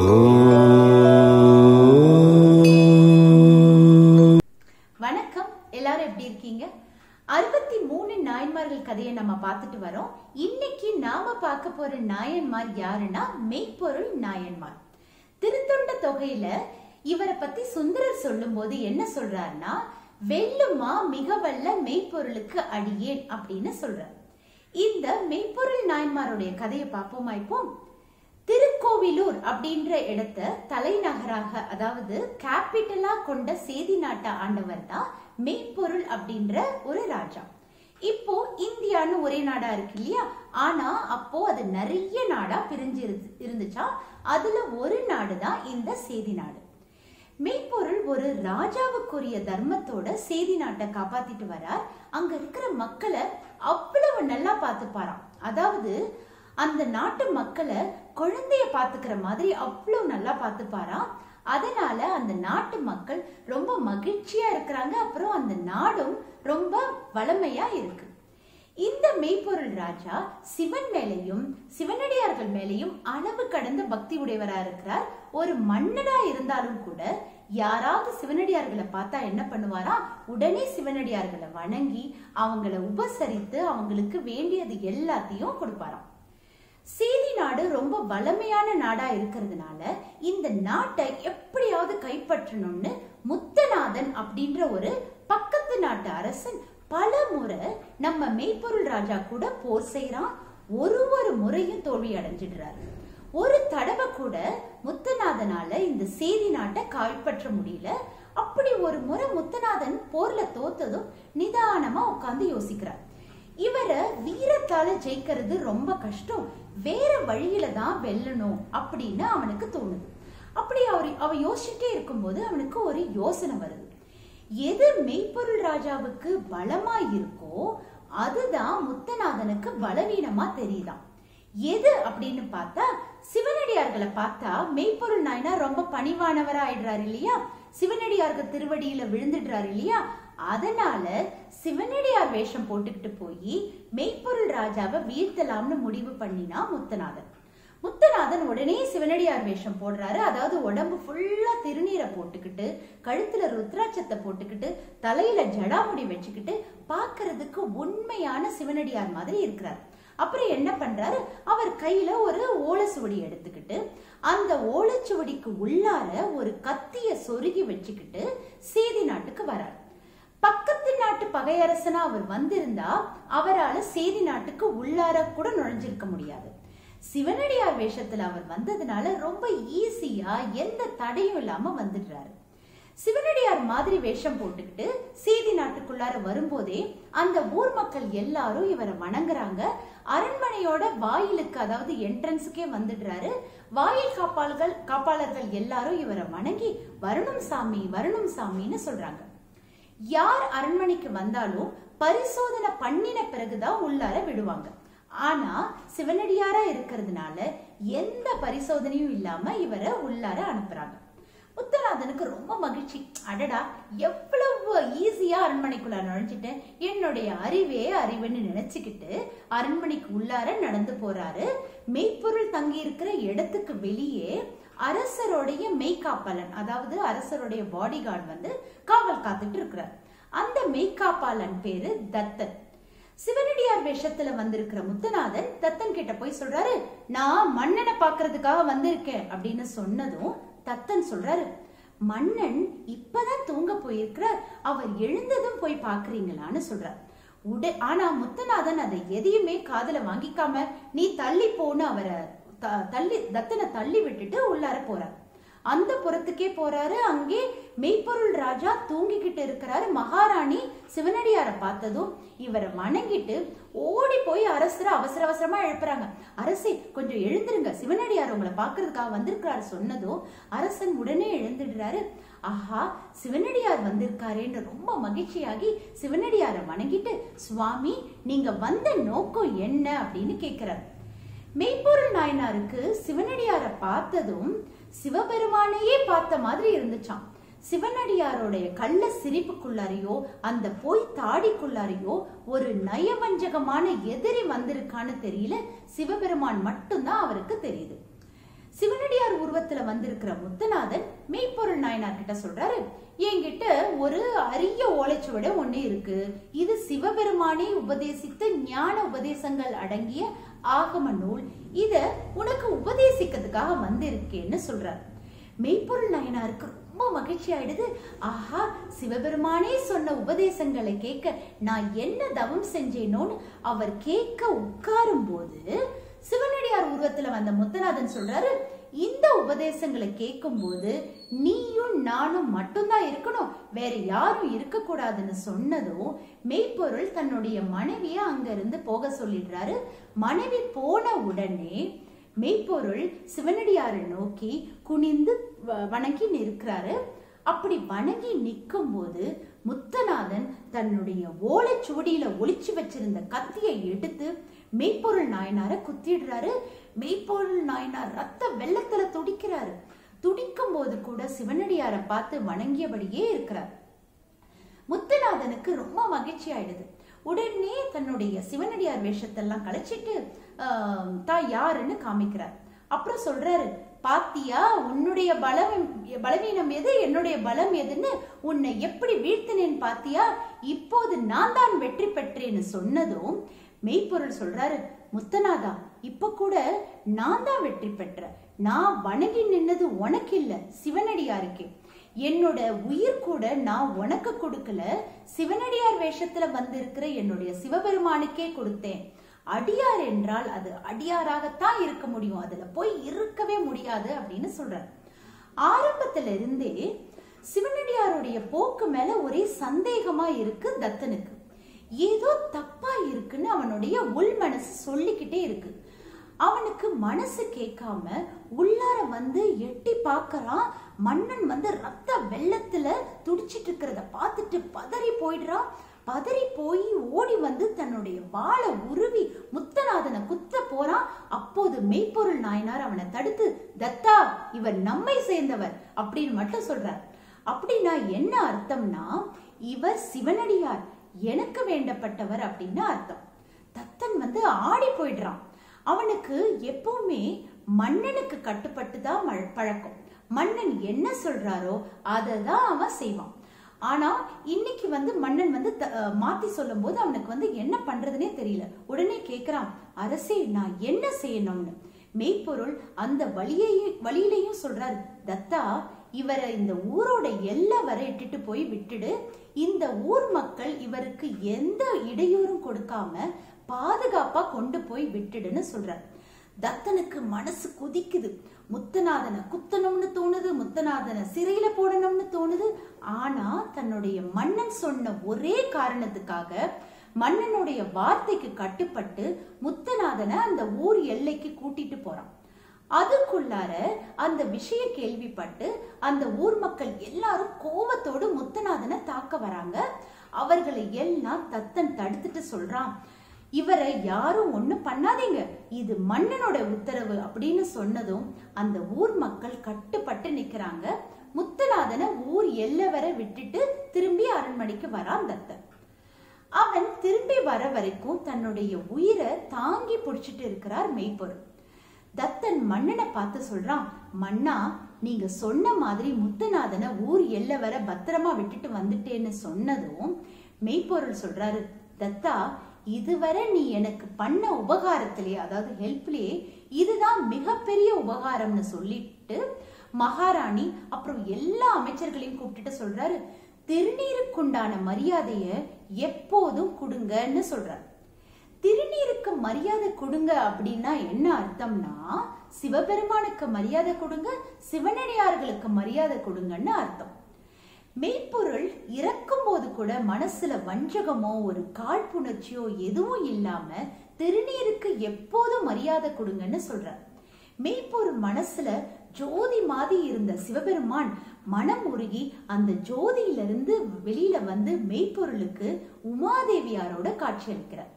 வணக்கம் எல்லாரும் எப்படி இருக்கீங்க அறுபத்தி மூணு நாயன்மார்கள் கதையை நம்ம பார்த்துட்டு வரோம் இன்னைக்கு நாம பார்க்க போற நாயன்மார் யாருன்னா மெய்ப்பொருள் நாயன்மார் திருத்தொண்ட தொகையில இவரை பத்தி சுந்தரர் சொல்லும்போது என்ன சொல்றாருன்னா வெல்லுமா மிக வல்ல மெய்ப்பொருளுக்கு அடியேன் அப்படின்னு சொல்றார் இந்த மெய்ப்பொருள் நாயன்மாருடைய கதையை பார்ப்போமா இப்போ திருக்கோவிலூர் அப்படின்ற இடத்த தலைநகராக அதாவது கேபிட்டலா கொண்ட சேதி நாட்டை ஆண்டவர் தான் மெய்ப்பொருள் அப்படின்ற ஒரு ராஜா இப்போ இந்தியான்னு ஒரே நாடா இருக்கு இல்லையா ஆனா அப்போ அது நிறைய நாடா பிரிஞ்சு இருந்து- இருந்துச்சா அதுல ஒரு நாடு தான் இந்த சேதி நாடு மெய்ப்பொருள் ஒரு ராஜாவுக்குரிய தர்மத்தோட சேதி நாட்டை காப்பாத்திட்டு வரார் அங்க இருக்கிற மக்களை அவ்வளவு நல்லா பார்த்துப்பாராம் அதாவது அந்த நாட்டு மக்களை குழந்தைய பாத்துக்கிற மாதிரி அவ்வளவு நல்லா பார்த்துப்பாராம் அதனால அந்த நாட்டு மக்கள் ரொம்ப மகிழ்ச்சியா இருக்கிறாங்க அப்புறம் அந்த நாடும் ரொம்ப வளமையா இருக்கு இந்த மெய்ப்பொருள் ராஜா சிவன் மேலையும் சிவனடியார்கள் மேலையும் அளவு கடந்த பக்தி உடையவரா இருக்கிறார் ஒரு மன்னனா இருந்தாலும் கூட யாராவது சிவனடியார்களை பார்த்தா என்ன பண்ணுவாரா உடனே சிவனடியார்களை வணங்கி அவங்கள உபசரித்து அவங்களுக்கு வேண்டியது எல்லாத்தையும் கொடுப்பாராம் சேதி நாடு ரொம்ப வளமையான நாடா இருக்கிறதுனால இந்த நாட்டை எப்படியாவது கைப்பற்றணும்னு முத்தநாதன் அப்படின்ற ஒரு பக்கத்து நாட்டு அரசன் பல முறை நம்ம மெய்ப்பொருள் ராஜா கூட போர் செய்யறான் ஒரு ஒரு முறையும் தோல்வி அடைஞ்சிடுறாரு ஒரு தடவை கூட முத்தநாதனால இந்த சேதி நாட்டை கைப்பற்ற முடியல அப்படி ஒரு முறை முத்தநாதன் போர்ல தோத்ததும் நிதானமா உட்கார்ந்து யோசிக்கிறார் இவரை வீரத்தால ஜெயிக்கிறது ரொம்ப கஷ்டம் வேற வழியில தான் வெல்லணும் அப்படின்னு அவனுக்கு தோணுது அப்படி அவர் அவன் யோசிச்சுட்டே இருக்கும்போது அவனுக்கு ஒரு யோசனை வருது எது மெய்ப்பொருள் ராஜாவுக்கு பலமா இருக்கோ அதுதான் முத்தநாதனுக்கு பலவீனமா தெரியுதாம் எது அப்படின்னு பார்த்தா சிவனடியார்களை பார்த்தா மெய்ப்பொருள் நாயனா ரொம்ப பணிவானவரா ஆயிடுறாரு இல்லையா சிவனடியார்கள் திருவடியில விழுந்துடுறாரு இல்லையா அதனால சிவனடியார் வேஷம் போட்டுக்கிட்டு போய் மெய்ப்பொருள் ராஜாவை வீழ்த்தலாம்னு முடிவு பண்ணினா முத்தநாதன் முத்தநாதன் உடனே சிவனடியார் வேஷம் போடுறாரு அதாவது உடம்பு ஃபுல்லா திருநீரை போட்டுக்கிட்டு கழுத்துல ருத்ராட்சத்தை போட்டுக்கிட்டு தலையில ஜடாமுடி வச்சுக்கிட்டு பார்க்கிறதுக்கு உண்மையான சிவனடியார் மாதிரி இருக்கிறார் அப்புறம் என்ன பண்றாரு அவர் கையில ஒரு ஓலைச்சுவடி எடுத்துக்கிட்டு அந்த ஓலைச்சுவடிக்கு உள்ளார ஒரு கத்திய சொருகி வச்சுக்கிட்டு சேதி நாட்டுக்கு வரார் பக்கத்து நாட்டு பகையரசனா அவர் வந்திருந்தா அவரால சேதி நாட்டுக்கு உள்ளார கூட நுழைஞ்சிருக்க முடியாது சிவனடியார் வேஷத்துல அவர் வந்ததுனால ரொம்ப ஈஸியா எந்த தடையும் இல்லாம வந்துடுறாரு சிவனடியார் மாதிரி வேஷம் போட்டுக்கிட்டு சேதி நாட்டுக்குள்ளார வரும்போதே அந்த ஊர் மக்கள் எல்லாரும் இவரை வணங்குறாங்க அரண்மனையோட வாயிலுக்கு அதாவது என்ட்ரன்ஸுக்கே வந்துடுறாரு வாயில் காப்பாளர்கள் காப்பாளர்கள் எல்லாரும் இவரை வணங்கி வரணும் சாமி வரணும் சாமின்னு சொல்றாங்க யார் அரண்மனைக்கு வந்தாலும் பரிசோதனை பண்ணின பிறகுதான் உள்ளார விடுவாங்க ஆனா சிவனடியாரா இருக்கிறதுனால எந்த பரிசோதனையும் இல்லாம இவரை உள்ளார அனுப்புறாங்க முத்தநாதனுக்கு ரொம்ப மகிழ்ச்சி அடடா எவ்வளவு ஈஸியா அரண்மனைக்குள்ள நுழைஞ்சிட்டேன் என்னுடைய அறிவே அறிவுன்னு நினைச்சுக்கிட்டு அரண்மனைக்கு உள்ளார நடந்து போறாரு மெய்ப்பொருள் தங்கி இருக்கிற இடத்துக்கு வெளியே அரசருடைய மெய்காப்பாளன் அதாவது அரசருடைய பாடி கார்டு வந்து காவல் காத்துட்டு இருக்கிறார் அந்த மெய்காப்பாளன் பேரு தத்தன் சிவனடியார் வேஷத்துல வந்திருக்கிற முத்தநாதன் தத்தன் கிட்ட போய் சொல்றாரு நான் மன்னனை பாக்குறதுக்காக வந்திருக்கேன் அப்படின்னு சொன்னதும் தத்தன் சொல்றாரு மன்னன் இப்பதான் தூங்க போயிருக்கிறார் அவர் எழுந்ததும் போய் பாக்குறீங்களான்னு சொல்றார் உட ஆனா முத்தநாதன் அதை எதையுமே காதுல வாங்கிக்காம நீ தள்ளி போன்னு அவரை த- தள்ளி தத்தனை தள்ளி விட்டுட்டு உள்ளார போறார் அந்த புறத்துக்கே போறாரு அங்கே மெய்ப்பொருள் ராஜா தூங்கிக்கிட்டு இருக்கிறாரு மகாராணி சிவனடியாரை பார்த்ததும் இவரை வணங்கிட்டு ஓடி போய் அரசரை அவசர அவசரமா எழுப்புறாங்க அரசே கொஞ்சம் எழுந்திருங்க சிவனடியார் உங்களை பார்க்கறதுக்காக வந்திருக்கிறாரு சொன்னதும் அரசன் உடனே எழுந்துடுறாரு ஆஹா சிவனடியார் வந்திருக்காரேன்னு ரொம்ப மகிழ்ச்சியாகி சிவனடியாரை வணங்கிட்டு சுவாமி நீங்க வந்த நோக்கம் என்ன அப்படின்னு கேக்குறாரு மெய்ப்பொருள் நாயனாருக்கு சிவனடியாரை பார்த்ததும் சிவபெருமானையே பார்த்த மாதிரி இருந்துச்சாம் சிவனடியாரோடைய கள்ள சிரிப்புக்குள்ளாரையோ அந்த பொய் தாடிக்குள்ளாரையோ ஒரு நயவஞ்சகமான எதிரி வந்திருக்கான்னு தெரியல சிவபெருமான் மட்டும்தான் அவருக்கு தெரியுது சிவனடியார் உருவத்துல வந்திருக்கிற முத்துநாதன் மெய்ப்பொருள் நாயனார் கிட்ட சொல்றாரு என்கிட்ட ஒரு அரிய ஓலைச்சுவடு ஒண்ணு இருக்கு இது சிவபெருமானே உபதேசித்த ஞான உபதேசங்கள் அடங்கிய ஆகம நூல் இத உனக்கு உபதேசிக்கிறதுக்காக வந்திருக்கேன்னு சொல்றார் மெய்ப்பொருள் நாயனாருக்கு ரொம்ப மகிழ்ச்சி ஆயிடுது ஆஹா சிவபெருமானே சொன்ன உபதேசங்களை கேட்க நான் என்ன தவம் செஞ்சேனோன்னு அவர் கேட்க உட்காரும் போது சிவனடியார் உருவத்துல வந்த முத்தநாதன் சொல்றாரு இந்த உபதேசங்களை கேட்கும்போது நீயும் நானும் மட்டும்தான் இருக்கணும் வேற யாரும் இருக்கக்கூடாதுன்னு சொன்னதும் மெய்ப்பொருள் தன்னுடைய மனைவிய அங்க இருந்து போக சொல்லிடுறாரு மனைவி போன உடனே மெய்ப்பொருள் சிவனடியாரை நோக்கி குனிந்து வ- வணங்கி நிற்கிறாரு அப்படி வணங்கி நிற்கும் போது முத்தநாதன் தன்னுடைய ஓலைச்சுவடியில ஒளிச்சு வச்சிருந்த கத்தியை எடுத்து மெய்ப்பொருள் நாயனார குத்திடுறாரு மெய்ப்பொருள் நாயனார் ரத்த வெள்ளத்துல துடிக்கிறாரு துடிக்கும் போது கூட சிவனடியாரை பார்த்து வணங்கியபடியே இருக்கிறார் முத்துநாதனுக்கு ரொம்ப மகிழ்ச்சி ஆயிடுது உடனே தன்னுடைய சிவனடியார் வேஷத்தெல்லாம் கலைச்சிட்டு ஆஹ், தான் யாருன்னு காமிக்கிறார் அப்புறம் சொல்றாரு பாத்தியா உன்னுடைய பலம் பலவீனம் எது என்னுடைய பலம் எதுன்னு உன்னை எப்படி வீழ்த்தினேன் பாத்தியா இப்போது நான் தான் வெற்றி பெற்றேன்னு சொன்னதும் மெய்ப்பொருள் சொல்றாரு முத்தநாதா இப்ப கூட நான் தான் வெற்றி பெற்றேன் நான் வணங்கி நின்னது உனக்கு இல்ல சிவனடியாருக்கே என்னோட உயிர் கூட நான் உனக்கு கொடுக்கல சிவனடியார் வேஷத்துல வந்திருக்கிற என்னுடைய சிவபெருமானுக்கே கொடுத்தேன் அடியார் என்றால் அது அடியாராகத்தான் இருக்க முடியும் அதுல போய் இருக்கவே முடியாது அப்படின்னு சொல்றார் ஆரம்பத்துல இருந்தே சிவனடியாருடைய போக்கு மேல ஒரே சந்தேகமா இருக்கு தத்தனுக்கு ஏதோ தப்பா இருக்குன்னு அவனுடைய உள் மனசு சொல்லிக்கிட்டே இருக்கு அவனுக்கு மனசு கேட்காம உள்ளார வந்து எட்டி பார்க்கறான் மன்னன் வந்து ரத்த வெள்ளத்துல துடிச்சிட்டு இருக்கிறத பார்த்துட்டு பதறி போயிடுறான் பதறி போய் ஓடி வந்து தன்னுடைய வாளை உருவி முத்தநாதனை குத்த போறான் அப்போது மெய்ப்பொருள் நாயனார் அவனை தடுத்து தத்தா இவர் நம்மை சேர்ந்தவர் அப்படின்னு மட்டும் சொல்றார் அப்படின்னா என்ன அர்த்தம்னா இவர் சிவனடியார் எனக்கு வேண்டப்பட்டவர் அப்படின்னு அர்த்தம் தத்தன் வந்து ஆடி போயிடுறான் அவனுக்கு எப்பவுமே மன்னனுக்கு கட்டுப்பட்டு தான் மழ- பழக்கம் மன்னன் என்ன சொல்றாரோ அதை தான் அவன் செய்வான் ஆனா இன்னைக்கு வந்து மன்னன் வந்து த- அஹ் மாத்தி சொல்லும் போது அவனுக்கு வந்து என்ன பண்றதுனே தெரியல உடனே கேக்குறான் அரசே நான் என்ன செய்யணும்னு மெய்ப்பொருள் அந்த வழியையும் வழியிலையும் சொல்றாரு தத்தா இவரை இந்த ஊரோட எல்லை வரை இட்டுட்டு போய் விட்டுடு இந்த ஊர் மக்கள் இவருக்கு எந்த இடையூறும் கொடுக்காம பாதுகாப்பா கொண்டு போய் விட்டுடுன்னு சொல்றார் தத்தனுக்கு மனசு குதிக்குது முத்தநாதனை குத்தணும்னு தோணுது முத்தநாதனை சிறையில போடணும்னு தோணுது ஆனா தன்னுடைய மன்னன் சொன்ன ஒரே காரணத்துக்காக மன்னனுடைய வார்த்தைக்கு கட்டுப்பட்டு முத்தநாதனை அந்த ஊர் எல்லைக்கு கூட்டிட்டு போறான் அதுக்குள்ளார அந்த விஷய கேள்விப்பட்டு அந்த ஊர் மக்கள் எல்லாரும் கோவத்தோடு முத்தநாதனை தாக்க வராங்க அவர்களை எல்லாம் தத்தன் தடுத்துட்டு சொல்றான் இவரை யாரும் ஒண்ணும் பண்ணாதீங்க இது மன்னனோட உத்தரவு அப்படின்னு சொன்னதும் அந்த ஊர் மக்கள் கட்டுப்பட்டு நிக்கிறாங்க முத்தநாதனை ஊர் எல்லை வரை விட்டுட்டு திரும்பி அரண்மனைக்கு வரான் தத்தன் அவன் திரும்பி வர வரைக்கும் தன்னுடைய உயிரை தாங்கி பிடிச்சிட்டு இருக்கிறார் மெய்ப்பொருள் தத்தன் மன்னனை பார்த்து சொல்றான் மன்னா நீங்க சொன்ன மாதிரி முத்துநாதனை ஊர் எல்லை வர பத்திரமா விட்டுட்டு வந்துட்டேன்னு சொன்னதும் மெய்ப்பொருள் சொல்றாரு தத்தா இதுவரை நீ எனக்கு பண்ண உபகாரத்திலே அதாவது ஹெல்ப்லயே இதுதான் மிகப்பெரிய உபகாரம்னு சொல்லிட்டு மகாராணி அப்புறம் எல்லா அமைச்சர்களையும் கூப்பிட்டுட்டு சொல்றாரு திருநீருக்குண்டான மரியாதைய எப்போதும் கொடுங்கன்னு சொல்றாரு திருநீருக்கு மரியாதை கொடுங்க அப்படின்னா என்ன அர்த்தம்னா சிவபெருமானுக்கு மரியாதை கொடுங்க சிவனடியார்களுக்கு மரியாதை கொடுங்கன்னு அர்த்தம் மெய்ப்பொருள் இறக்கும் போது கூட மனசுல வஞ்சகமோ ஒரு காழ்ப்புணர்ச்சியோ எதுவும் இல்லாம திருநீருக்கு எப்போதும் மரியாதை கொடுங்கன்னு சொல்றார் மெய்ப்பொருள் மனசுல ஜோதி மாதிரி இருந்த சிவபெருமான் மனம் உருகி அந்த ஜோதியிலிருந்து வெளியில வந்து மெய்ப்பொருளுக்கு உமாதேவியாரோட காட்சியளிக்கிறார்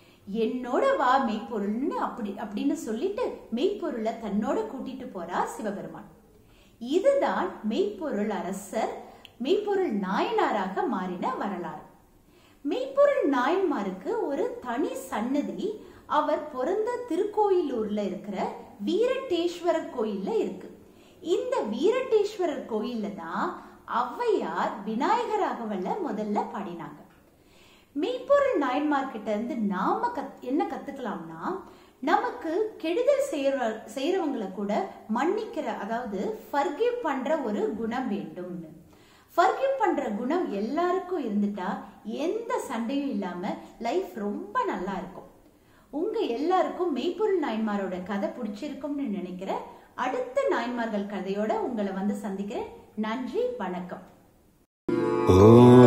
என்னோட வா மெய்ப்பொருள்னு அப்படி அப்படின்னு சொல்லிட்டு மெய்ப்பொருளை தன்னோட கூட்டிட்டு போறார் சிவபெருமான் இதுதான் மெய்ப்பொருள் அரசர் மெய்ப்பொருள் நாயனாராக மாறின வரலாறு மெய்ப்பொருள் நாயன்மாருக்கு ஒரு தனி சன்னதி அவர் பிறந்த திருக்கோயிலூர்ல இருக்கிற வீரட்டேஸ்வரர் கோயில்ல இருக்கு இந்த வீரட்டேஸ்வரர் கோயில்ல தான் ஔவையார் விநாயகராகவல்ல முதல்ல பாடினாங்க மெய்ப்பொருள் நாயன்மார்கிட்ட இருந்து நாம கத் என்ன கத்துக்கலாம்னா நமக்கு கெடுதல் செய்யற செய்யறவங்களை கூட மன்னிக்கிற அதாவது ஃபர்கிவ் பண்ற ஒரு குணம் வேண்டும்னு ஃபர்கிவ் பண்ற குணம் எல்லாருக்கும் இருந்துட்டா எந்த சண்டையும் இல்லாம லைஃப் ரொம்ப நல்லா இருக்கும் உங்க எல்லாருக்கும் மெய்ப்பொருள் நாயன்மாரோட கதை பிடிச்சிருக்கும்னு நினைக்கிறேன் அடுத்த நாயன்மார்கள் கதையோட உங்களை வந்து சந்திக்கிறேன் நன்றி வணக்கம் ஓம்